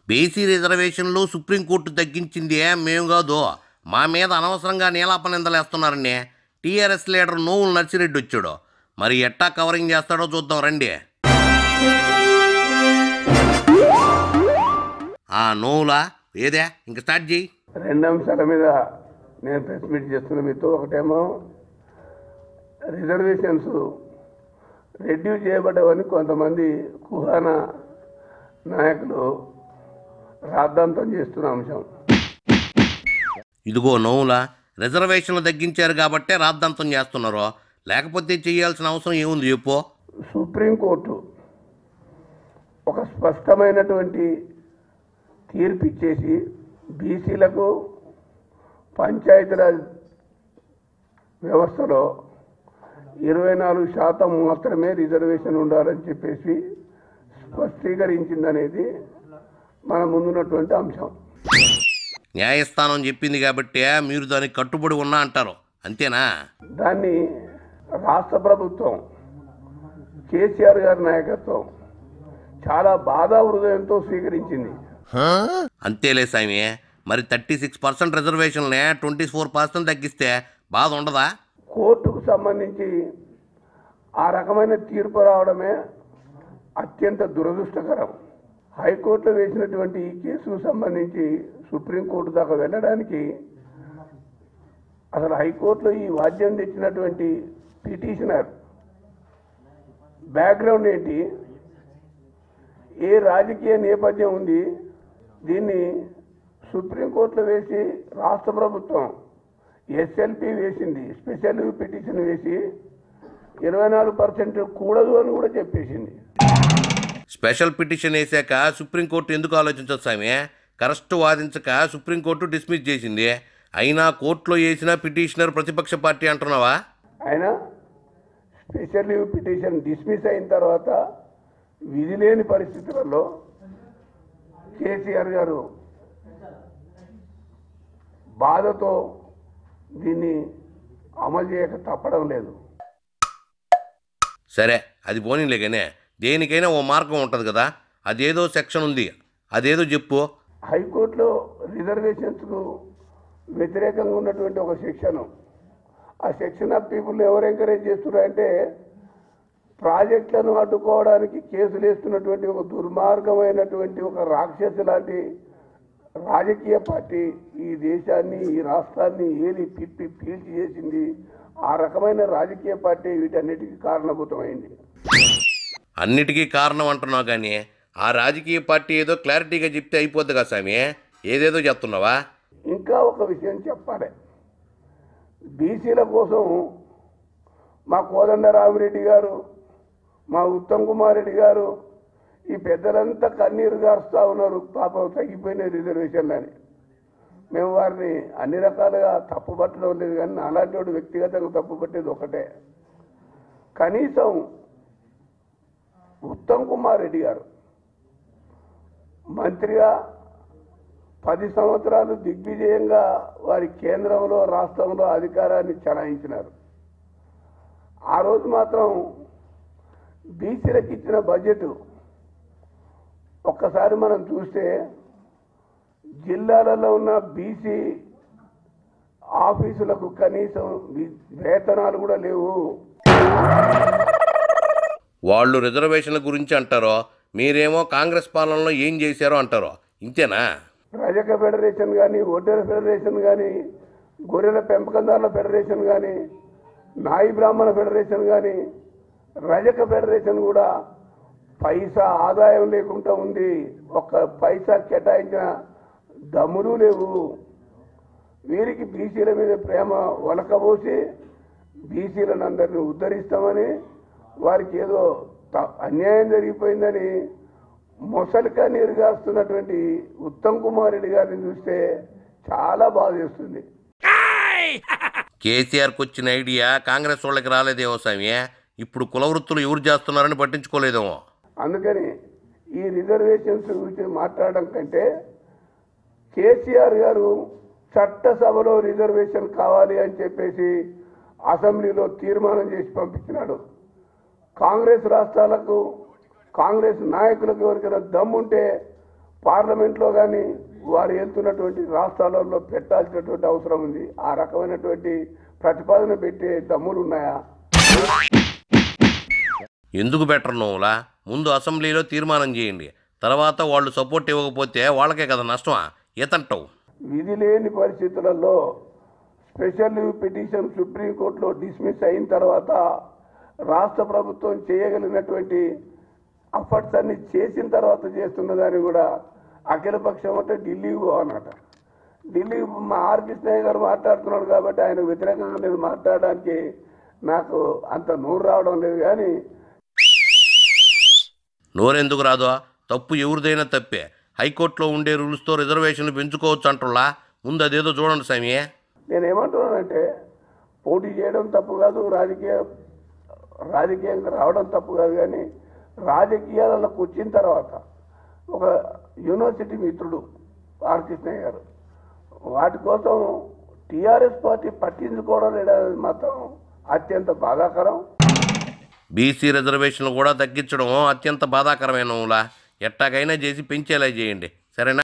BC రిజర్వేషన్లు supreme court తగ్గించింది ఏం మేము కాదు మా మీద అనవసరంగా నీలాప నిందలేస్తున్నారండి టీఆర్ఎస్ లీడర్ నోవులు నర్సిరెడ్డి వచ్చాడు మరి ఎట్టా కవరింగ్ చేస్తాడో చూద్దాం రండి ఆ నోవులా ఏదే ఇంక స్టార్ట్ చేయి రెండు అంశాల మీద నేను ప్రెస్ మీట్ చేస్తున్న మీతో ఒకటేమో రిజర్వేషన్స్ రెడ్యూస్ చేయబడ్డవని కొంతమంది కుహాన నాయకులు రాద్ధాంతం చేస్తున్న అంశం ఇదిగో నోవులా రిజర్వేషన్లు తగ్గించారు కాబట్టే రాద్ధాంతం చేస్తున్నారు లేకపోతే చేయాల్సిన అవసరం ఏముంది చెప్పు సుప్రీంకోర్టు ఒక స్పష్టమైనటువంటి తీర్పు ఇచ్చేసి బీసీలకు పంచాయతీరాజ్ వ్యవస్థలో ఇరవై నాలుగు శాతం మాత్రమే రిజర్వేషన్ ఉండాలని చెప్పేసి స్పష్టీకరించిందనేది మన ముందున్నటువంటి అంశం న్యాయస్థానం చెప్పింది కాబట్టే మీరు దానికి కట్టుబడి ఉన్నా అంటారు అంతేనా దాన్ని రాష్ట్ర ప్రభుత్వం కేసీఆర్ గారి నాయకత్వం చాలా బాధా హృదయంతో స్వీకరించింది అంతేలే సామి మరి థర్టీ సిక్స్ పర్సెంట్ రిజర్వేషన్లే ట్వంటీ ఫోర్ పర్సెంట్ తగ్గిస్తే బాధ ఉండదా కోర్టుకు సంబంధించి ఆ రకమైన తీర్పు రావడమే అత్యంత దురదృష్టకరం హైకోర్టులో వేసినటువంటి ఈ కేసుకు సంబంధించి సుప్రీంకోర్టు దాకా వెళ్ళడానికి అసలు హైకోర్టులో ఈ వాద్యం తెచ్చినటువంటి పిటిషనర్ బ్యాక్గ్రౌండ్ ఏంటి ఏ రాజకీయ నేపథ్యం ఉంది దీన్ని సుప్రీంకోర్టులో వేసి రాష్ట్ర ప్రభుత్వం ఎస్ఎల్పి వేసింది స్పెషల్ పిటిషన్ వేసి ఇరవై నాలుగు పర్సెంట్ కూడదు అని కూడా చెప్పేసింది స్పెషల్ పిటిషన్ వేసాక సుప్రీంకోర్టు ఎందుకు ఆలోచించదు సామి కరెక్ట్ వాదించక సుప్రీంకోర్టు డిస్మిస్ చేసింది అయినా కోర్టులో వేసిన పిటిషనర్ ప్రతిపక్ష పార్టీ అంటున్నావా ఆయన స్పెషల్ లీవ్ పిటిషన్ డిస్మిస్ అయిన తర్వాత విధి లేని పరిస్థితులలో కేసీఆర్ గారు బాధతో దీన్ని అమలు చేయక తప్పడం లేదు సరే అది పోనీలే కానీ దేనికైనా ఓ మార్గం ఉంటుంది కదా అదేదో సెక్షన్ ఉంది అదేదో చెప్పు హైకోర్టులో రిజర్వేషన్స్కు వ్యతిరేకంగా ఉన్నటువంటి ఒక సెక్షన్ ఆ సెక్షన్ ఆఫ్ పీపుల్ ఎవరు ఎంకరేజ్ చేస్తున్నారంటే ప్రాజెక్టులను అడ్డుకోవడానికి కేసులు వేస్తున్నటువంటి ఒక దుర్మార్గమైనటువంటి ఒక రాక్షసు లాంటి రాజకీయ పార్టీ ఈ దేశాన్ని ఈ రాష్ట్రాన్ని ఏలి పిప్పి పీల్చి చేసింది ఆ రకమైన రాజకీయ పార్టీ వీటన్నిటికీ కారణభూతమైంది అన్నిటికీ కారణం అంటున్నావు కానీ ఆ రాజకీయ పార్టీ ఏదో క్లారిటీగా చెప్తే అయిపోద్ది కదా స్వామి ఏదేదో చెప్తున్నావా ఇంకా ఒక విషయం చెప్పాలి బీసీల కోసం మా కోదండరామిరెడ్డి గారు మా ఉత్తమ్ కుమార్ రెడ్డి గారు ఈ పెద్దలంతా కన్నీరు గారుస్తూ ఉన్నారు పాపం తగ్గిపోయిన రిజర్వేషన్లని మేము వారిని అన్ని రకాలుగా తప్పు పట్టడం లేదు కానీ అలాంటి వాడు వ్యక్తిగతంగా తప్పు పట్టేది ఒకటే కనీసం ఉత్తమ్ కుమార్ రెడ్డి గారు మంత్రిగా పది సంవత్సరాలు దిగ్విజయంగా వారి కేంద్రంలో రాష్ట్రంలో అధికారాన్ని చలాయించినారు ఆ రోజు మాత్రం బీసీలకు ఇచ్చిన బడ్జెట్ ఒక్కసారి మనం చూస్తే జిల్లాలలో ఉన్న బీసీ ఆఫీసులకు కనీసం వి- వేతనాలు కూడా లేవు వాళ్ళు రిజర్వేషన్ల గురించి అంటారో మీరేమో కాంగ్రెస్ పాలనలో ఏం చేశారో అంటారో ఇంతేనా రజక ఫెడరేషన్ కానీ ఒడ్డెర ఫెడరేషన్ కానీ గొర్రెల పెంపకందారుల ఫెడరేషన్ కానీ నాయి బ్రాహ్మణ ఫెడరేషన్ కానీ రజక ఫెడరేషన్ కూడా పైసా ఆదాయం లేకుండా ఉంది ఒక్క పైసా కేటాయించిన దమ్ములు లేవు వీరికి బీసీల మీద ప్రేమ ఒలకబోసి బీసీలను అందరినీ ఉద్ధరిస్తామని వారికి ఏదో త- అన్యాయం జరిగిపోయిందని మొసలిక నీరుగాస్తున్నటువంటి ఉత్తమ్ కుమార్ రెడ్డి గారిని చూస్తే చాలా బాధ చేస్తుంది కేసీఆర్కి వచ్చిన ఐడియా కాంగ్రెస్ వాళ్ళకి రాలేదేమో స్వామి ఇప్పుడు కులవృత్తులు ఎవరు చేస్తున్నారని పట్టించుకోలేదేమో అందుకని ఈ రిజర్వేషన్స్ గురించి మాట్లాడడం కంటే కేసీఆర్ గారు చట్టసభలో రిజర్వేషన్ కావాలి అని చెప్పేసి అసెంబ్లీలో తీర్మానం చేసి పంపించినాడు కాంగ్రెస్ రాష్ట్రాలకు కాంగ్రెస్ నాయకులకు ఎవరికైనా దమ్ముంటే పార్లమెంట్లో కానీ వారు వెళ్తున్నటువంటి రాష్ట్రాలలో పెట్టాల్సినటువంటి అవసరం ఉంది ఆ రకమైనటువంటి ప్రతిపాదన పెట్టే దమ్ములు ఉన్నాయా ఎందుకు బెటర్ నువ్వులా ముందు అసెంబ్లీలో తీర్మానం చేయండి తర్వాత వాళ్ళు సపోర్ట్ ఇవ్వకపోతే వాళ్ళకే కదా నష్టమా ఏతంటావు విధి లేని పరిస్థితులలో స్పెషల్ లీవ్ పిటిషన్ సుప్రీంకోర్టులో డిస్మిస్ అయిన తర్వాత రాష్ట్ర ప్రభుత్వం చేయగలిగినటువంటి అఫర్ట్స్ అన్ని చేసిన తర్వాత చేస్తున్నదాన్ని కూడా అఖిలపక్షం అంటే ఢిల్లీకి పోవన్నట ఢిల్లీ మా ఆర్ కృష్ణయ్య గారు మాట్లాడుతున్నాడు కాబట్టి ఆయన వ్యతిరేకంగా నేను మాట్లాడడానికి నాకు అంత నూరు రావడం లేదు కానీ నోరెందుకు రాదో తప్పు ఎవరిదైనా తప్పే హైకోర్టులో ఉండే రూల్స్తో రిజర్వేషన్లు పెంచుకోవచ్చు అంటుల్లా ముందు అదేదో చూడండి స్వామి నేను ఏమంటున్నానంటే పోటీ చేయడం తప్పు కాదు రాజకీయ రాజకీయంగా రావడం తప్పు కాదు కానీ రాజకీయాలకు వచ్చిన తర్వాత ఒక యూనివర్సిటీ మిత్రుడు ఆర్ కృష్ణయ్య గారు వాటి కోసం టీఆర్ఎస్ పార్టీ పట్టించుకోవడం లేదనేది మాత్రం అత్యంత బాధాకరం బీసీ రిజర్వేషన్లు కూడా తగ్గించడం అత్యంత బాధాకరమైన నువ్వులా ఎట్టాగైనా చేసి పెంచేలా చేయండి సరేనా